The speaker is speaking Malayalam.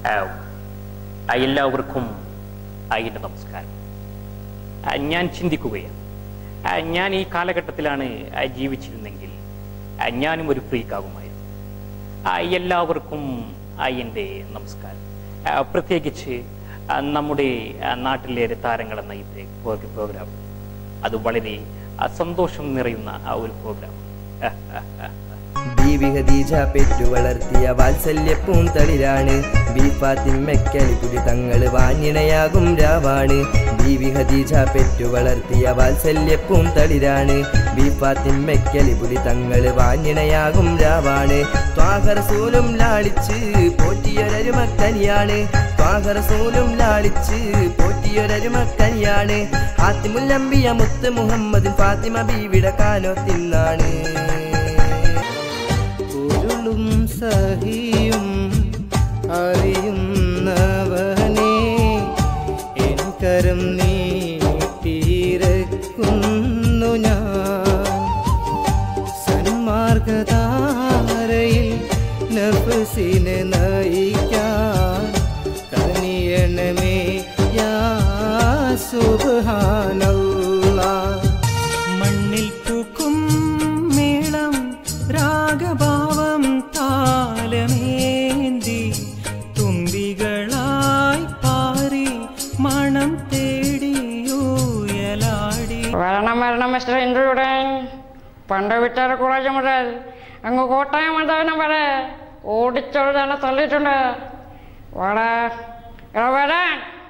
ആ, ആ, എല്ലാവർക്കും ആ, എൻ്റെ നമസ്കാരം ആ, ഞാൻ ചിന്തിക്കുകയാണ് ആ, ഞാൻ ഈ കാലഘട്ടത്തിലാണ് ആ, ജീവിച്ചിരുന്നെങ്കിൽ ആ, ഞാനും ഒരു ഫ്രീക്കാകുമായിരുന്നു ആ, എല്ലാവർക്കും ആ, എൻ്റെ നമസ്കാരം ആ, പ്രത്യേകിച്ച് ആ, നമ്മുടെ ആ, നാട്ടിലെ താരങ്ങൾ എന്ന ഈ പ്രോ- പ്രോഗ്രാം അത് വളരെ ആ, സന്തോഷം നിറയുന്ന ആ ഒരു പ്രോഗ്രാം ബീവി ഖദീജ പെറ്റു വളർത്തിയ വാത്സല്യ പൂന്തളിരാണ് ബീഫാത്തിമ്മക്കലിപുരി തങ്ങള് വാഞ്ഞിണയാകും രാവാണ് ബീവി ഖദീജ പെറ്റു വളർത്തിയ വാത്സല്യ പൂന്തളിരാണ് ബീഫാത്തിമ്മക്കലിപുരി തങ്ങള് വാഞ്ഞിണയാകും രാവാണ് ത്വാഹറസൂലും ലാളിച്ച് പോറ്റിയൊരരുമക്കനിയാണ് ത്വാഹറസൂലും ലാളിച്ച് പോറ്റിയൊരരുമക്കനിയാണ് ഹാത്തിമുല്ലംബിയ മുത്ത് മുഹമ്മദ് ഫാത്തിമ ബീവിയുടെ കാനോത്തിന്നാണ് പൊരുളും സഹിയും അറിയുന്നവനെ എൻ കരം നീട്ടിയിരക്കുന്നു ഞാൻ സന്മാർഗധാരയിൽ നഫ്സിനെ നയിക്കാൻ കനിയണമേ യാ സുബ്ഹാനല്ലാഹ് മണ്ണിൽ പൂക്കും മേളം രാഗഭാവം താലമേന്തി തുമ്പികളായി പാറി മണം തേടിയൂയലാടി വരണം വരണം മിസ്റ്റർ ഇന്ദ്രയുടൻ പണ്ട് വിറ്റാറ് കോളേജ് മുതൽ അങ്ങ് കോട്ടയം മന്ദാനം വരെ ഓടിച്ചൊരു തന്നെ തള്ളിയിട്ടുണ്ട് വാടാ എടാ വരാൻ